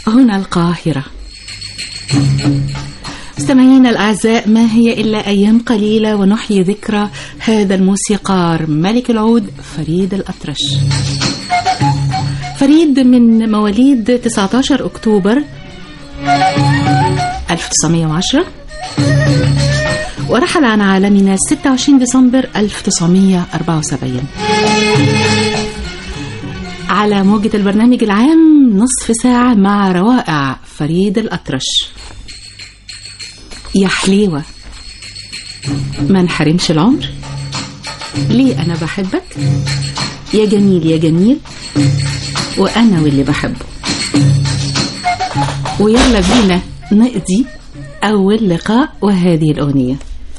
هنا القاهرة مستمعينا الأعزاء ما هي إلا أيام قليلة ونحيي ذكرى هذا الموسيقار ملك العود فريد الأطرش فريد من مواليد 19 أكتوبر 1910 ورحل عن عالمنا 26 ديسمبر 1974 على موجة البرنامج العام نصف ساعة مع روائع فريد الأطرش يا حليوة ما نحرمش العمر ليه أنا بحبك يا جميل يا جميل وأنا واللي بحبه ويلا بينا نقضي أول لقاء وهذه الأغنية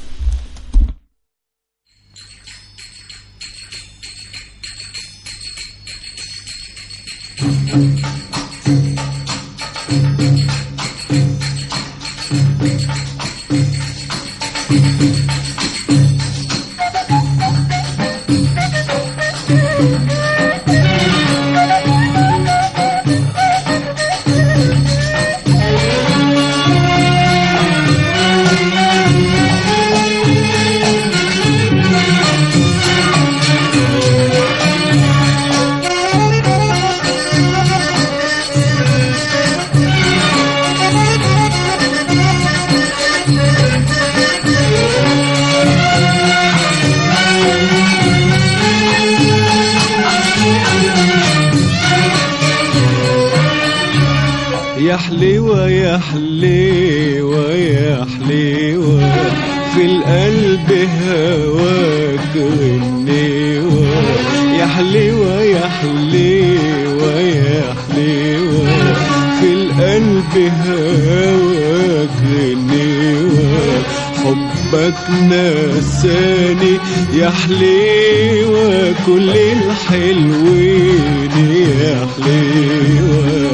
يا حليوة يا حليوة يا حليوة في القلب هواك غنيوة يا حليوة يا حليوة يا حليوة في القلب هواك غنيوة حبك نساني يا حليوة كل الحلوين يا حليوة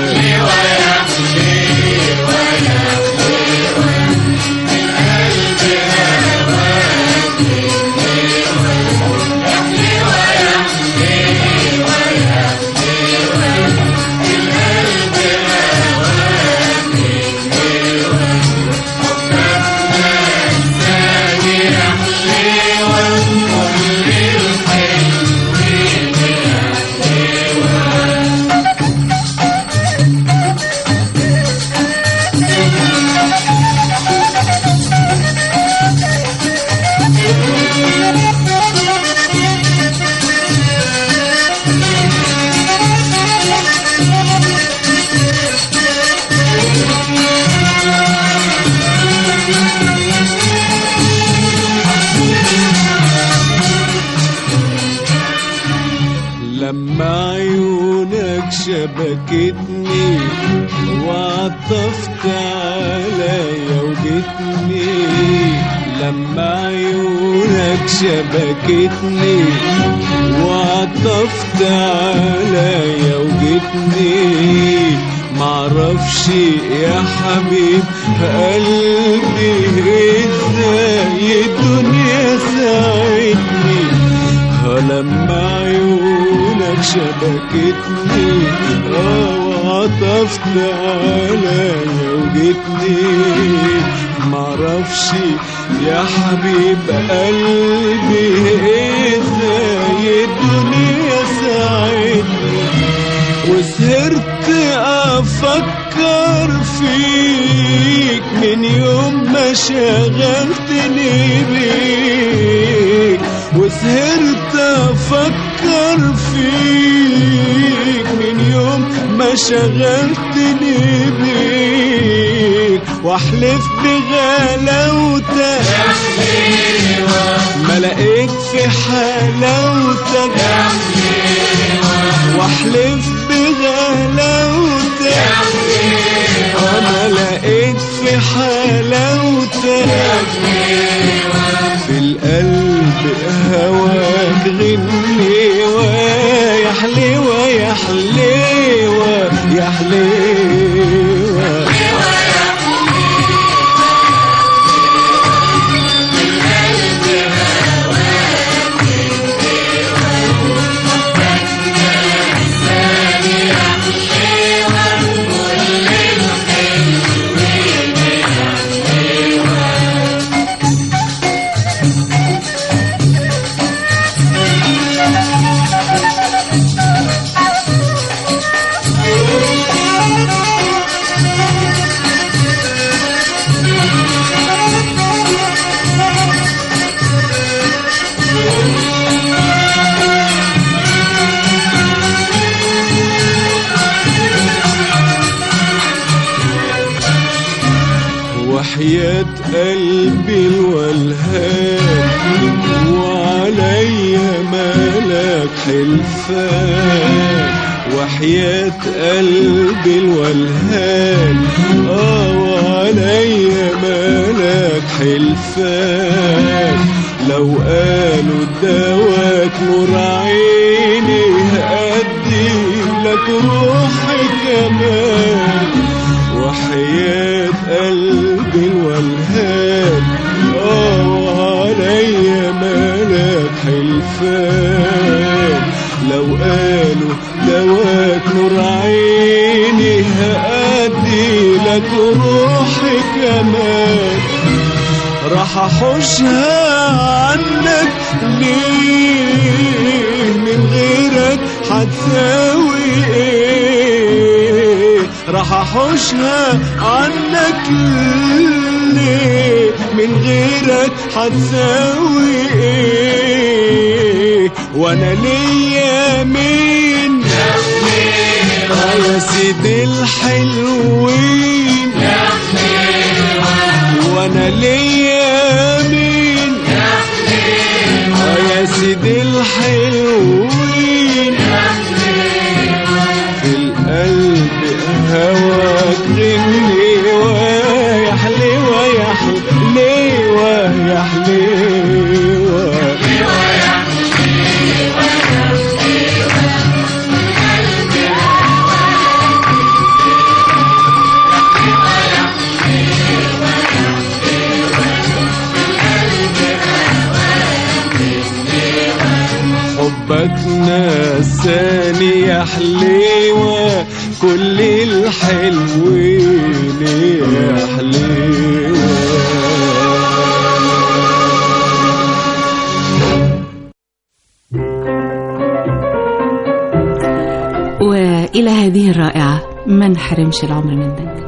لما عيونك شبكتني وعطفت عليا وجتني لما عيونك شبكتني وعطفت عليا وجتني معرفش يا حبيب قلبي ازاي الدنيا ساعدني لما عيونك شبكتني اه وعطفت عليا وجتني معرفش يا حبيب قلبي ازاي الدنيا ساعدني وسهرت افكر فيك من يوم ما شغلتني بيك وسهرت افكر فيك من يوم ما شغلتني بيك واحلف بغلاوتك ما لقيت في حلاوتك واحلف بغلاوتك انا لقيت في حلاوتك في القلب هواك غنيوة يا حليوة يا حليوة يا حليوة وحياة قلبي الولهان وعليا مالك حلفان وحياة قلبي الولهان اه وعليا مالك حلفان لو قالوا دواك نور عيني هأدي لك روحي كمان وحياة قلبي الولهان اه وعليا مالك حلفان لو قالوا دواك نور عيني هأدي لك روحي كمان راح احوشها عنك ليه من غيرك هتساوي ايه راح احوشها عنك ليه من غيرك هتساوي ايه وانا ليا مين آه يا سيدي الحلوين وانا ليا مين آه يا سيدي الحلوين في القلب هواك غني ويا حلوة يا حلوة يا حلوة حبك نساني يا حليوة كل الحلوين يا حليوة وإلى هذه الرائعة ما نحرمش العمر منك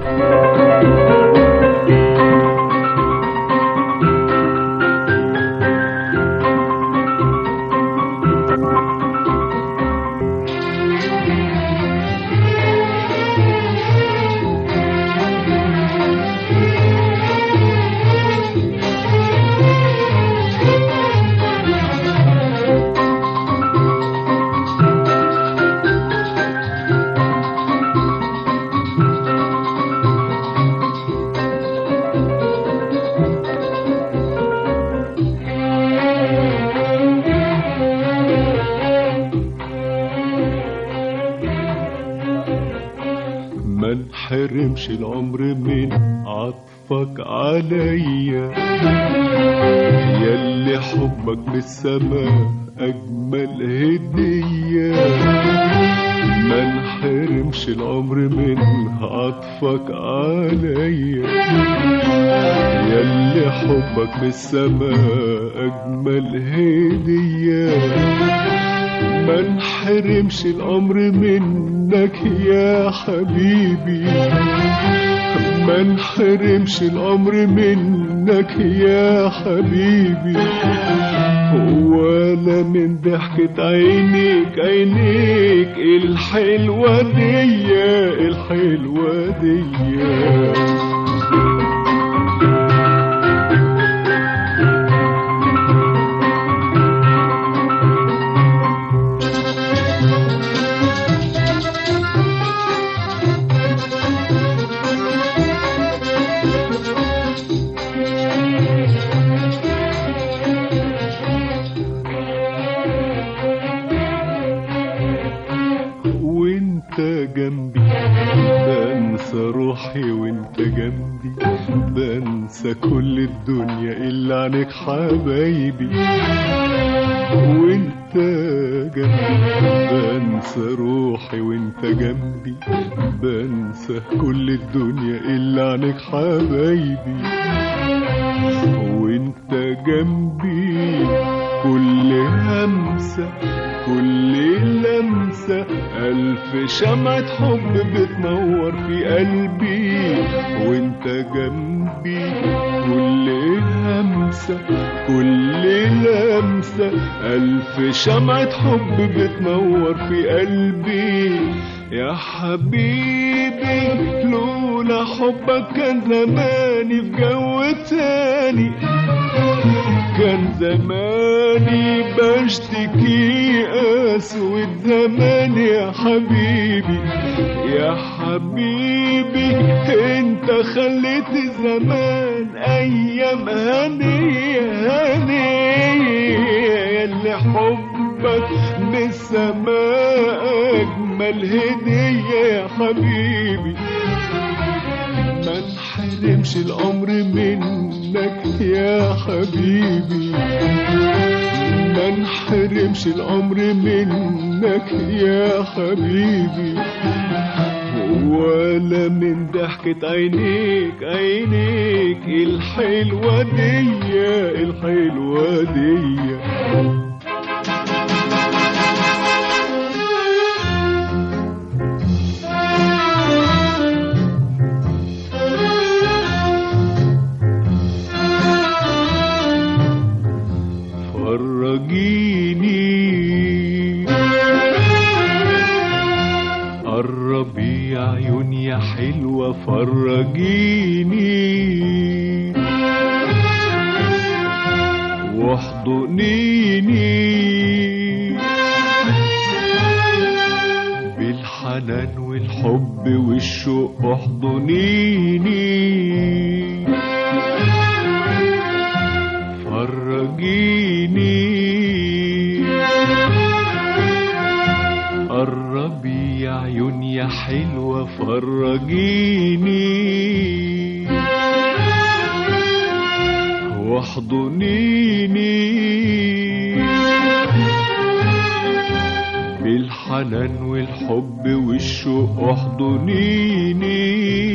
ما نحرمش العمر من عطفك عليا ياللي حبك من السماء أجمل هدية ما نحرمش العمر من عطفك عليا ياللي حبك من السماء أجمل هدية ما نحرمش الأمر منك يا حبيبي ما نحرمش الأمر منك يا حبيبي ولا من ضحكة عينيك عينيك الحلوة دي الحلوة دي وانت جنبي بنسى روحي وانت جنبي بنسى كل الدنيا الا عنك حبايبي وانت جنبي بنسى روحي وانت جنبي بنسى كل الدنيا الا عنك حبايبي وانت جنبي كل همسة كل لمسة ألف شمعة حب بتنور في قلبي وانت جنبي كل همسة لمسة كل لمسة ألف شمعة حب بتنور في قلبي يا حبيبي لولا حبك كان زماني في جو تاني كان زماني بشتكي أسود زمان يا حبيبي يا حبيبي انت خليت زمان ايام هنية هنية اللي حبك من السماء اجمل هدية يا حبيبي ما انحرمش الامر منك يا حبيبي ما انحرمش الامر منك يا حبيبي ولا من ضحكة عينيك عينيك الحلوة دي الحلوة دي فرجيني قربي يا عيون يا حلوة فرجيني واحضنيني بالحنان والحب والشوق احضنيني فرجيني قربي يا عيون يا حلوة فرجيني واحضنيني بالحنان والحب والشوق احضنيني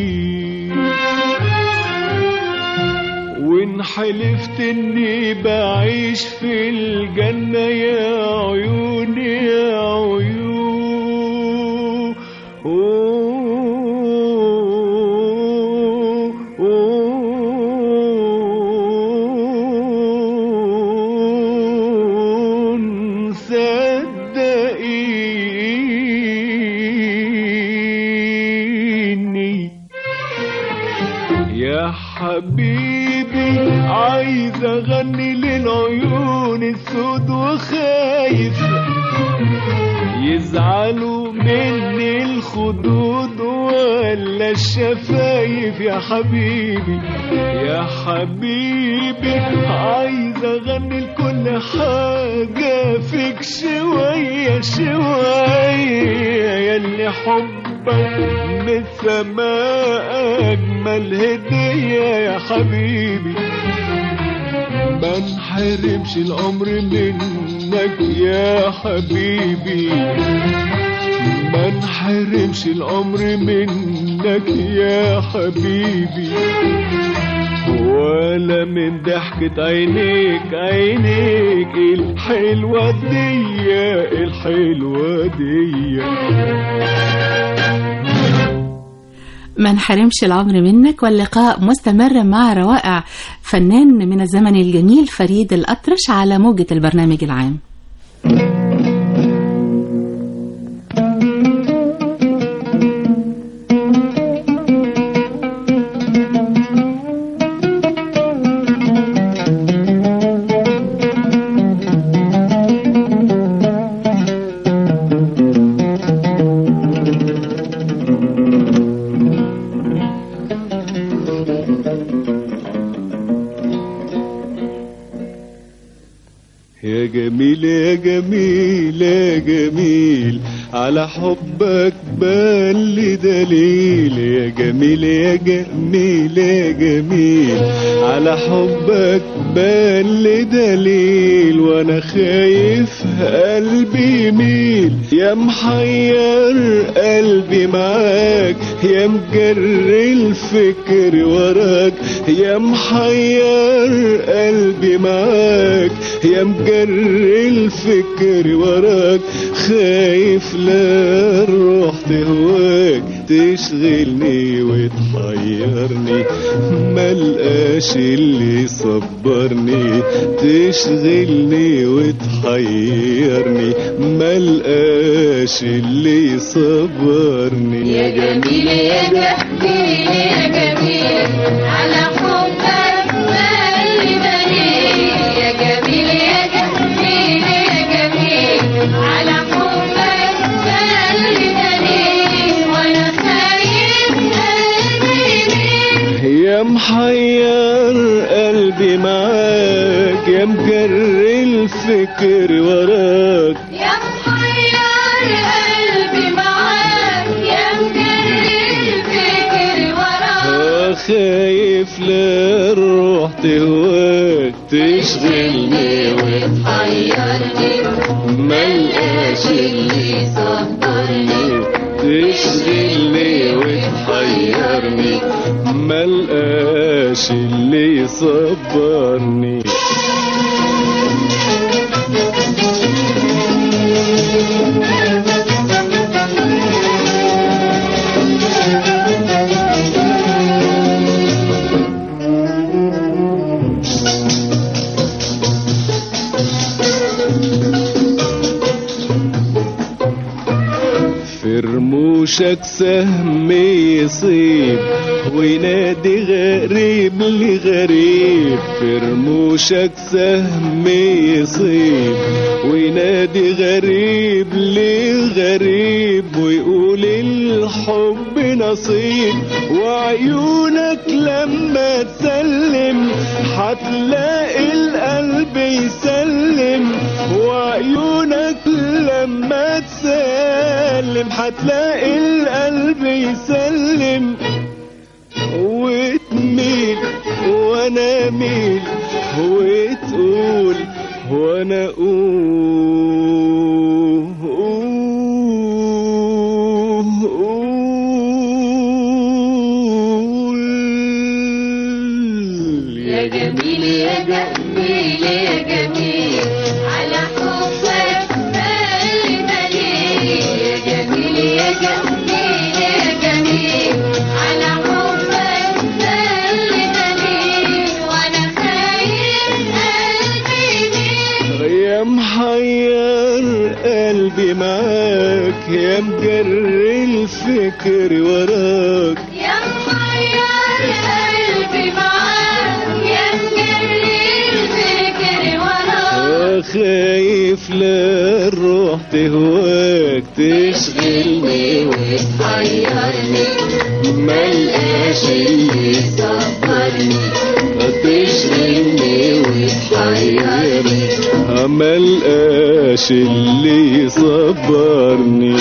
وان حلفت اني بعيش في الجنة يا عيوني يا عيون صدقيني يا حبيبي عايز اغني للعيون السود وخايف يزعلوا مني الخدود ولا الشفايف يا حبيبي يا حبيبي عايز اغني لكل حاجة فيك شوية شوية ياللي حبك من السماء أجمل هدية يا حبيبي ما انحرمش الأمر منك يا حبيبي ما انحرمش الأمر منك يا حبيبي ولا من ضحكة عينيك عينيك الحلوة دي الحلوة دي ما انحرمش العمر منك واللقاء مستمر مع روائع فنان من الزمن الجميل فريد الأطرش على موجة البرنامج العام يا جميل يا جميل يا جميل على حبك بان لي دليل يا جميل يا جميل يا جميل على حبك بان لي دليل وانا خايف قلبي يميل يا محير قلبي معاك يا مجر الفكر وراك يا محير قلبي معاك يا مجر الفكر وراك خايف لا الروح تهواك تشغلني وتحيرني ملقاش اللي يصبرني تشغلني وتحيرني ملقاش اللي يصبرني يا جميل يا جميل يا جميل على حبك بالي بليل يا جميل يا جميل يا جميل على حبك بالي بليل وانا خايف قلبي ليك يا محير قلبي معاك يا مجري الفكر وراك يا محير قلبي معاك يا مجري الفكر وراك آه خايف لا الروح تهواك تشغلني حيرني ملقاش اللي يصبرني تشغلني وتحيرني ملقاش اللي يصبرني في رموشك سهم يصيب وينادي غريب لغريب في رموشك سهم يصيب وينادي غريب لغريب ويقول الحب نصيب وعيونك لما تسلم هتلاقي القلب يسلم وعيونك لما تسلم هتلاقي القلب يسلم وتميل وانا اميل وتقول وانا اقول يا جميل يا جميل يا جميل على حبك بالي بليل يا جميل يا جميل يا جميل على حبك بالي بليل وانا خايف قلبي ليك يا محير قلبي معاك يا مجري الفكر وراك يا محير قلبي معاك يا مجري الفكر وراك آه خايف لا الروح تهواك تشغلني وتحيرني ملقاش اللي يصبرني تشغلني وتحيرني ملقاش اللي يصبرني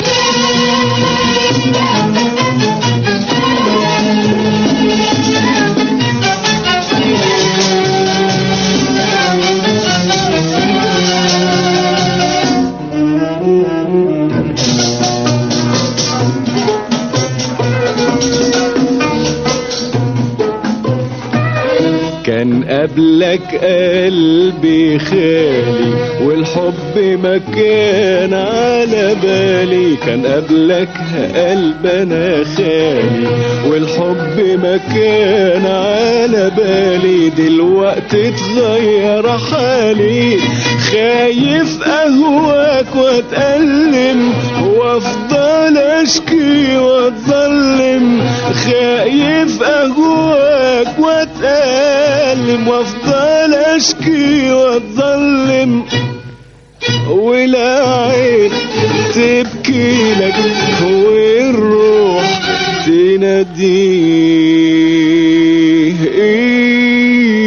كان قبلك قلبي خالي والحب ما كان على بالي كان قبلك قلب انا خالي والحب ما كان على بالي دلوقتي اتغير حالي خايف اهواك واتألم وافضل اشكي واتظلم خايف اهواك واتألم وافضل اشكي واتظلم ولا عين تبكي لك والروح تناديه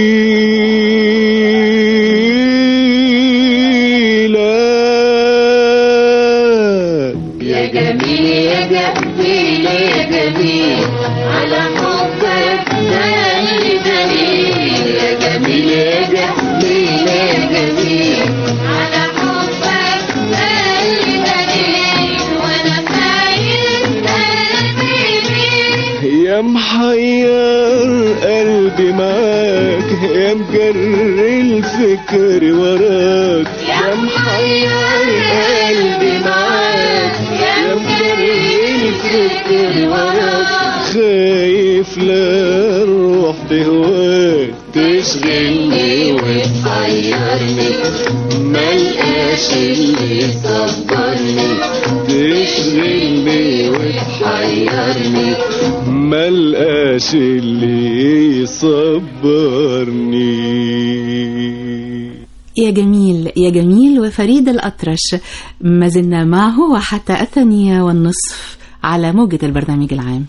لك يا جميل يا جميل يا جميل على حبك بالي بليل يا جميل يا جميل يا جميل على حبك بالي بليل وانا خايف قلبي ليك يا محير قلبي معاك يا مجري الفكر وراك يا محير قلبي معاك يا مجري الفكر وراك خايف لا الروح تهواك تشغلني وتحيرني ملقاش اللي يصبرني تشغلني وتحيرني ملقاش اللي يصبرني يا جميل يا جميل وفريد الأطرش ما زلنا معه وحتى الثانية والنصف على موجة البرنامج العام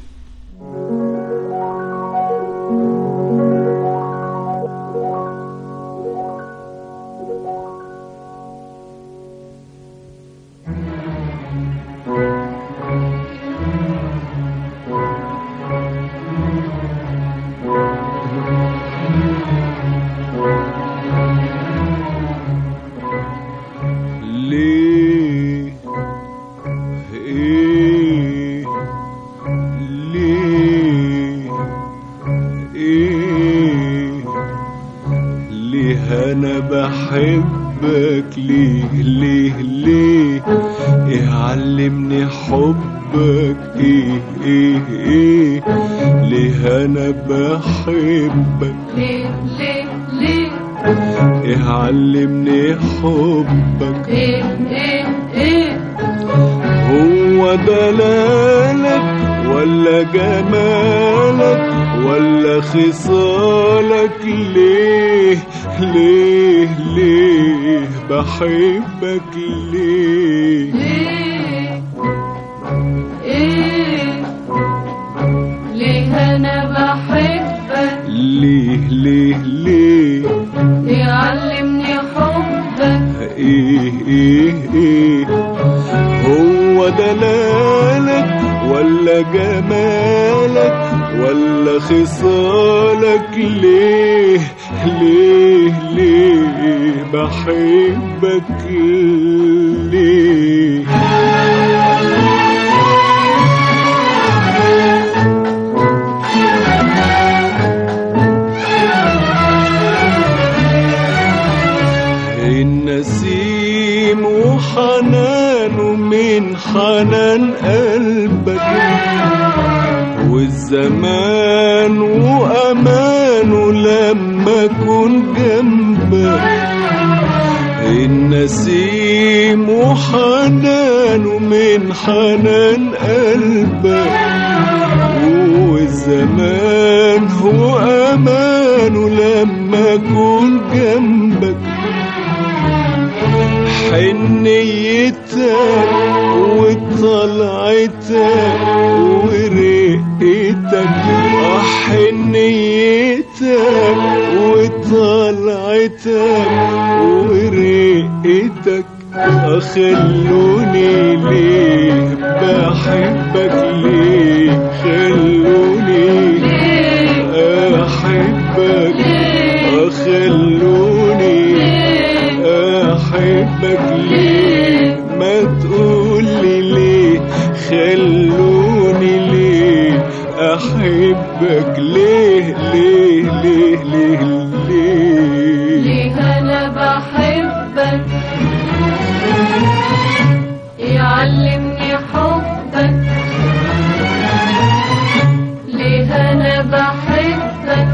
ليه ايه ليه ايه ليه انا بحبك ليه ليه ليه ايه علمني حبك ايه ايه ايه ليه انا بحبك ليه ليه ليه ايه علمني حبك ايه ايه ايه هو دلالك ولا جمالك ولا خصالك ليه ليه ليه بحبك ليه ليه ايه ليه انا بحبك ليه ليه ليه يعلمني حبك ايه ايه ايه هو دلالك ولا جمالك ولا خصالك ليه ليه ليه بحبك ليه النسيم وحنانه من حنان قلبك والزمان وأمانه لما أكون جنبك النسيم وحنانه من حنان قلبك والزمان هو أمانه لما أكون جنبك حنيتك وطلعتك ورقتك حنيتك وطلعتك ورقتك خلوني ليه بحبك ليه خلوني احبك خلوني احبك ليه ما تقولي ليه خلوني ليه احبك ليه ليه ليه ليه ليه ليه انا بحبك يعلمني حبك ليه انا بحبك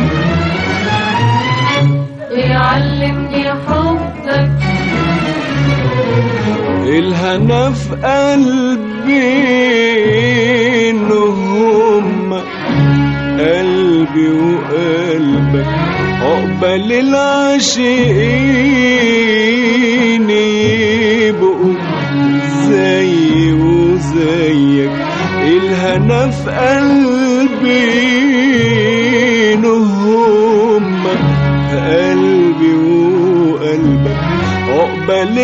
يعلمني حبك الهنا في قلبي إنهم قلبي وقلبك عقبال العاشقين يبقوا زي وزيك الهنا في قلبي إنهم قلبي وقلبك عقبال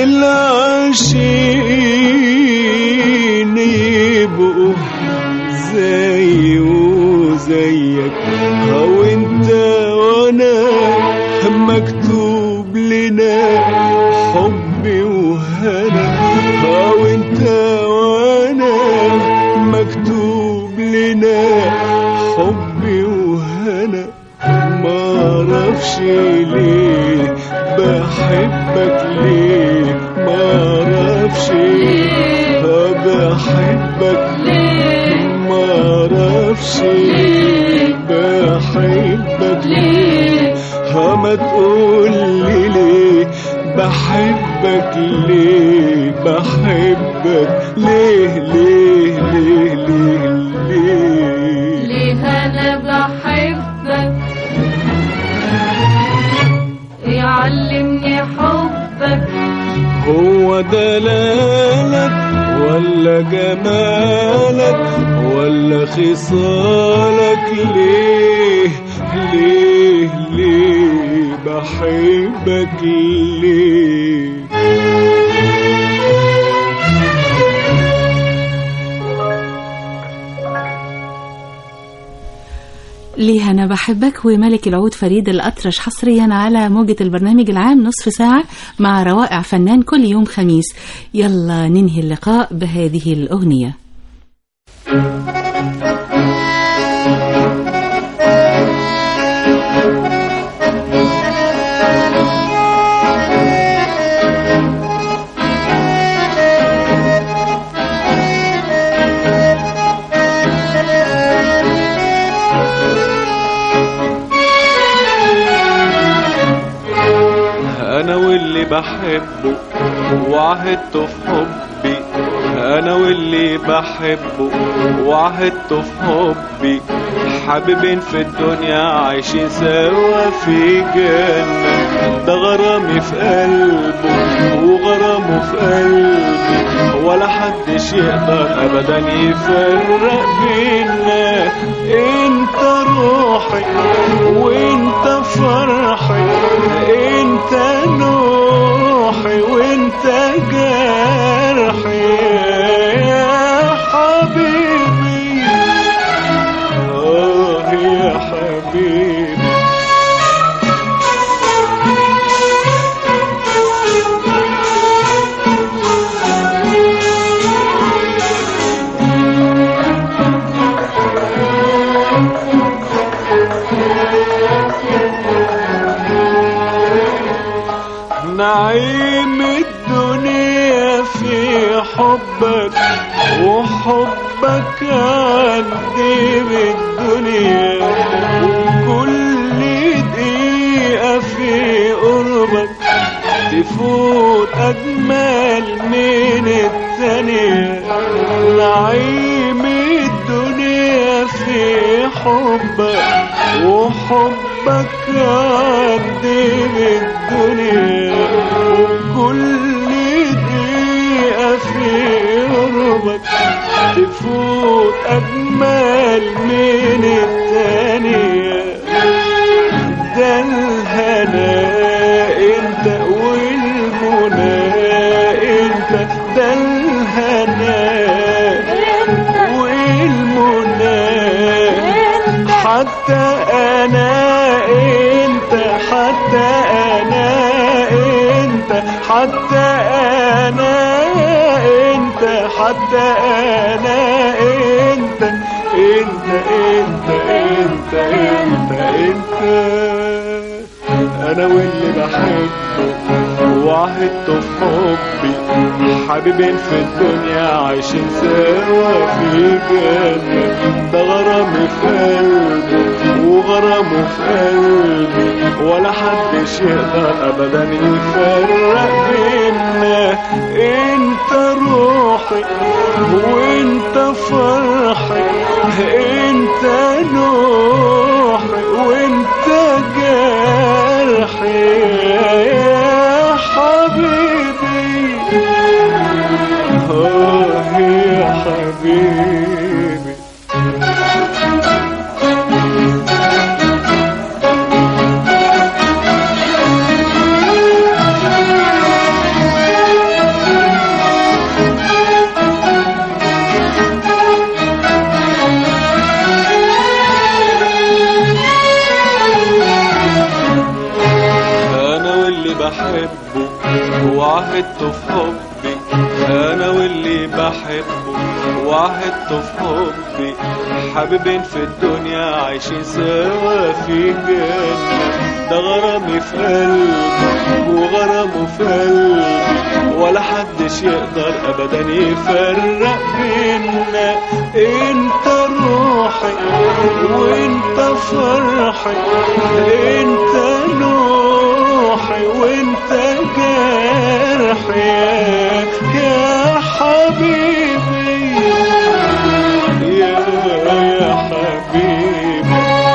العاشقين يبقوا زي وزيك او انت وانا مكتوب لنا حبي وهنا او انت وانا مكتوب لنا حبي وهنا ما اعرفش ليه بحبك ليه ما اعرفش بحبك ليه تعرفش بحبك ليه ها ما تقول لي ليه بحبك ليه بحبك ليه ليه ليه ليه ليه ليه انا بحبك يعلمني حبك هو دلالك ولا جمالك ولا خصالك ليه ليه ليه بحبك ليه ليه أنا بحبك وملك العود فريد الأطرش حصريا على موجة البرنامج العام نصف ساعة مع روائع فنان كل يوم خميس يلا ننهي اللقاء بهذه الأغنية انا واللي بحبه وعهدته في حبي انا واللي بحبه وعهدته في حبي حبيبين في الدنيا عايشين سوا في جنة ده غرامي في قلبه وغرامه في قلبي ولا حدش يقدر ابدا يفرق بينا انت روحي وانت فرحي انت نوحي وانت جرحي يا حبيبي اه يا حبيبي نعيم الدنيا في حبك وحبك عندي بالدنيا وكل دقيقة في قربك تفوت أجمل من الثانية نعيم الدنيا في حبك وحبك عندي بالدنيا وكل دقيقة في قربك تفوت أجمل من الثانية ده الهنا انت والمنى انت ده الهنا والمنى حتى انا انت حتى انا انت حتى انا انت حتى انا انت انت انت انت انت انت انا واللي بحبه وعهدته في حبي حبيبين في الدنيا عايشين سوا في جنة ده غرامي في قلبي وغرامه في قلبي ولا حدش يقدر ابدا يفرق بينا انت روحي وانت فرحي انت نوحي وانت جرحي يا حبيبي اه يا حبيبي انا واللي بحبه وعهدته في حبي انا واللي بحبه وعهدته في حبي حبيبين في الدنيا عايشين سوا في جنة ده غرامي في قلبي وغرامه في قلبي ولا حدش يقدر ابدا يفرق بينا انت روحي روحي وانت فرحي انت نوحي وانت جرحي يا حبيبي يا يا حبيبي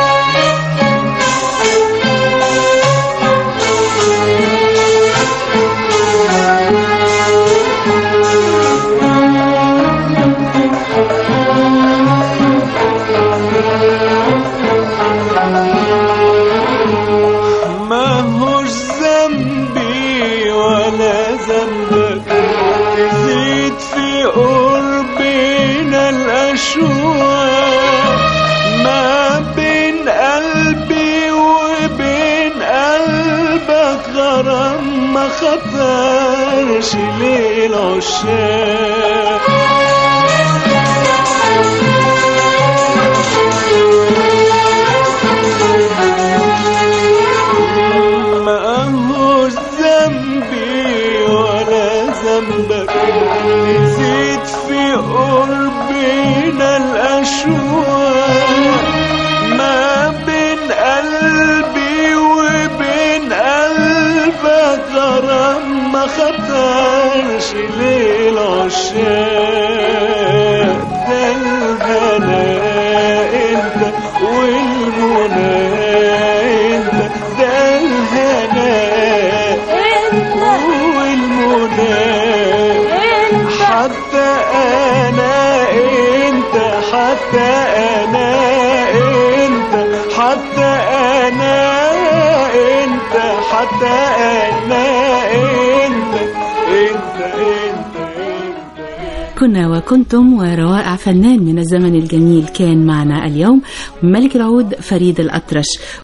ما هوش ذنبي ولا ذنبك تزيد في قربنا الأشواق ما بين قلبي وبين قلبك غرام ما خطرش ليل عشاق ما هوش ذنبي ولا ذنبك نسيت في قربنا الأشواق ما بين قلبي وبين قلبك غرام ما خطرش ليل عشاق ده الهنا انت والمنى انت ده الهنا والمنى حتى انا انت حتى انا انت حتى انا انت حتى انا انت انت انت انت, كنا وكنتم وروائع فنان من الزمن الجميل كان معنا اليوم ملك العود فريد الأطرش